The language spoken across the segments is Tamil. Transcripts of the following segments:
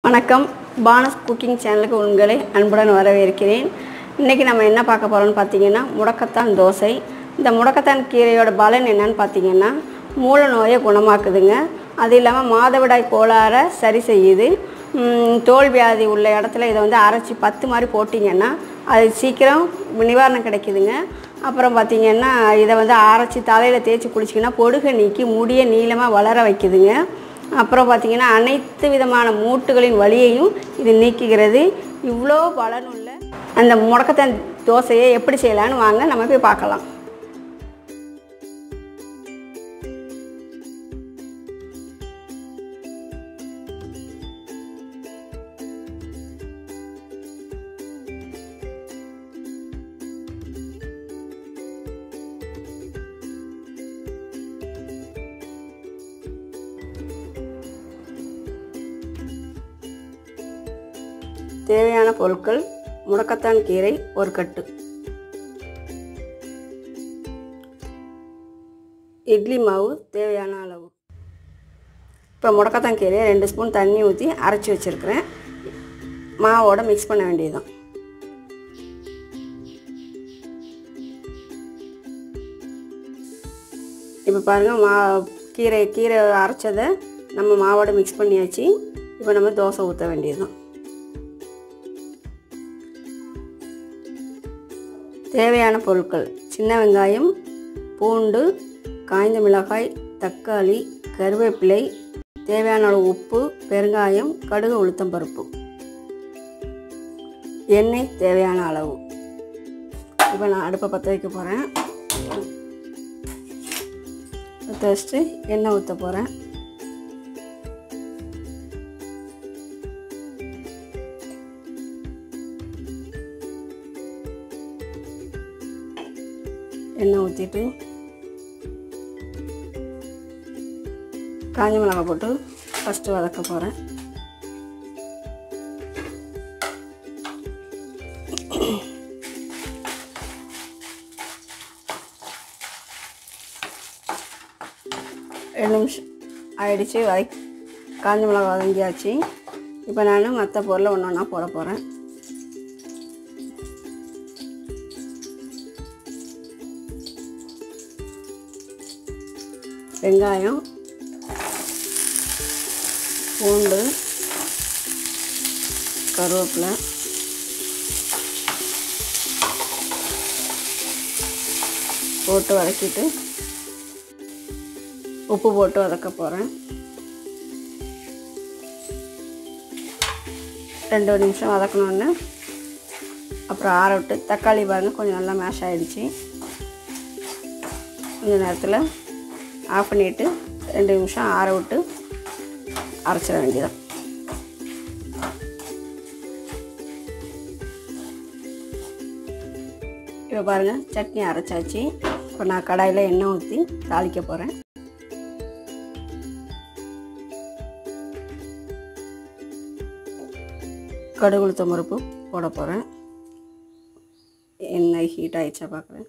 வணக்கம் பானஸ் குக்கிங் சேனலுக்கு உங்களை அன்புடன் வரவேற்கிறேன் இன்றைக்கி நம்ம என்ன பார்க்க போகிறோம்னு பார்த்தீங்கன்னா முடக்கத்தான் தோசை இந்த முடக்கத்தான் கீரையோட பலன் என்னன்னு பார்த்தீங்கன்னா மூல நோயை குணமாக்குதுங்க அது இல்லாமல் மாதவிடாய் கோளாறை சரி செய்யுது ம், தோல் வியாதி உள்ள இடத்துல இதை வந்து அரைச்சி பத்து மாதிரி போட்டிங்கன்னா அது சீக்கிரம் நிவாரணம் கிடைக்குதுங்க அப்புறம் பார்த்தீங்கன்னா இதை வந்து அரைச்சி தலையில் தேய்ச்சி குளிச்சிங்கன்னா பொடுகை நீக்கி முடியை நீளமாக வளர வைக்குதுங்க அப்புறம் பார்த்தீங்கன்னா அனைத்து விதமான மூட்டுகளின் வலியையும் இது நீக்குகிறது இவ்வளோ பலனுள்ள அந்த முடக்கத்தான் தோசையை எப்படி செய்யலான்னு வாங்க நம்ம போய் பார்க்கலாம் தேவையான பொருட்கள் முடக்கத்தான் கீரை ஒரு கட்டு இட்லி மாவு தேவையான அளவு இப்போ முடக்கத்தான் கீரையை ரெண்டு ஸ்பூன் தண்ணி ஊற்றி அரைச்சி வச்சுருக்கிறேன் மாவோட மிக்ஸ் பண்ண வேண்டியதுதான் இப்போ பாருங்கள் மா கீரை கீரை அரைச்சதை நம்ம மாவோட மிக்ஸ் பண்ணியாச்சு இப்போ நம்ம தோசை ஊற்ற வேண்டியதுதான் தேவையான பொருட்கள் சின்ன வெங்காயம் பூண்டு காய்ந்த மிளகாய் தக்காளி கருவேப்பிலை தேவையான அளவு உப்பு பெருங்காயம் கடுகு உளுத்தம் பருப்பு எண்ணெய் தேவையான அளவு இப்போ நான் அடுப்பை பற்ற வைக்க போகிறேன் பற்ற வச்சுட்டு எண்ணெய் ஊற்ற போகிறேன் எண்ணெய் ஊற்றிட்டு காஞ்ச மிளகாய் போட்டு ஃபஸ்ட்டு வதக்க போகிறேன் ரெண்டு நிமிஷம் ஆயிடுச்சு வதக்கி காஞ்ச மிளகாய் வதங்கியாச்சு இப்போ நான் மற்ற பொருளை ஒன்று ஒன்றா போட போகிறேன் வெங்காயம் பூண்டு கருவேப்பிலை போட்டு வதக்கிட்டு உப்பு போட்டு வதக்க போகிறேன் ரெண்டு நிமிஷம் வதக்கணுன்னு அப்புறம் ஆற விட்டு தக்காளி பாருங்கள் கொஞ்சம் நல்லா மேஷ் ஆகிடுச்சு கொஞ்ச நேரத்தில் ஆஃப் பண்ணிவிட்டு ரெண்டு நிமிஷம் ஆற விட்டு அரைச்சிட வேண்டியதான் இப்போ பாருங்கள் சட்னி அரைச்சாச்சு இப்போ நான் கடாயில் எண்ணெய் ஊற்றி தாளிக்க போகிறேன் கடுகு உளுத்தம் பருப்பு போட போகிறேன் எண்ணெய் ஹீட் ஆயிடுச்சா பார்க்குறேன்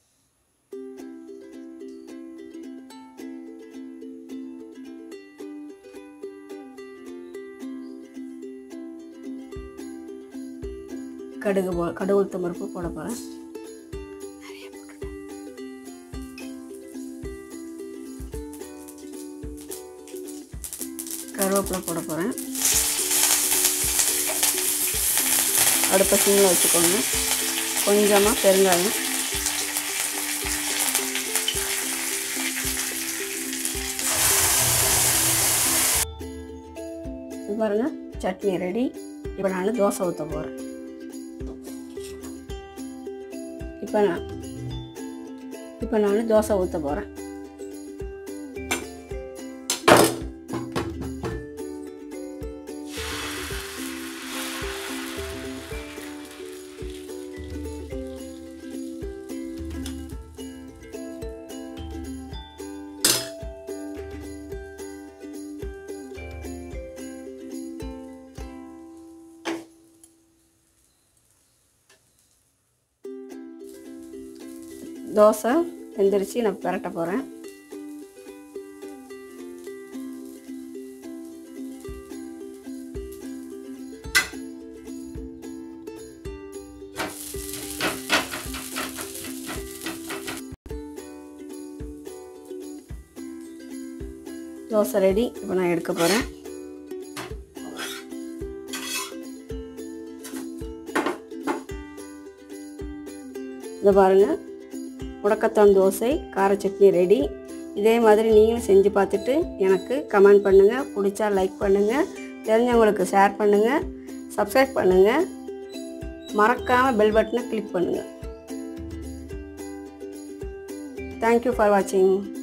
கடுகு போ கடுகு உளுத்தம் பருப்பு போட போகிறேன் கருவேப்பிலை போட போகிறேன் அடுப்பை சிம்மில் வச்சுக்கோங்க கொஞ்சமாக பெருங்காயம் இது பாருங்கள் சட்னி ரெடி இப்போ நான் தோசை ஊற்ற போகிறேன் இப்போ நான் இப்போ நான் தோசை ஊற்ற போகிறேன் தோசை வெந்துருச்சு நான் பிரட்ட போகிறேன் தோசை ரெடி இப்போ நான் எடுக்க போகிறேன் இதை பாருங்கள் முடக்கத்தான் தோசை கார சட்னி ரெடி இதே மாதிரி நீங்களும் செஞ்சு பார்த்துட்டு எனக்கு கமெண்ட் பண்ணுங்கள் பிடிச்சா லைக் பண்ணுங்கள் தெரிஞ்சவங்களுக்கு ஷேர் பண்ணுங்கள் சப்ஸ்கிரைப் பண்ணுங்கள் மறக்காமல் பெல் பட்டனை கிளிக் பண்ணுங்கள் தேங்க்யூ ஃபார் வாட்சிங்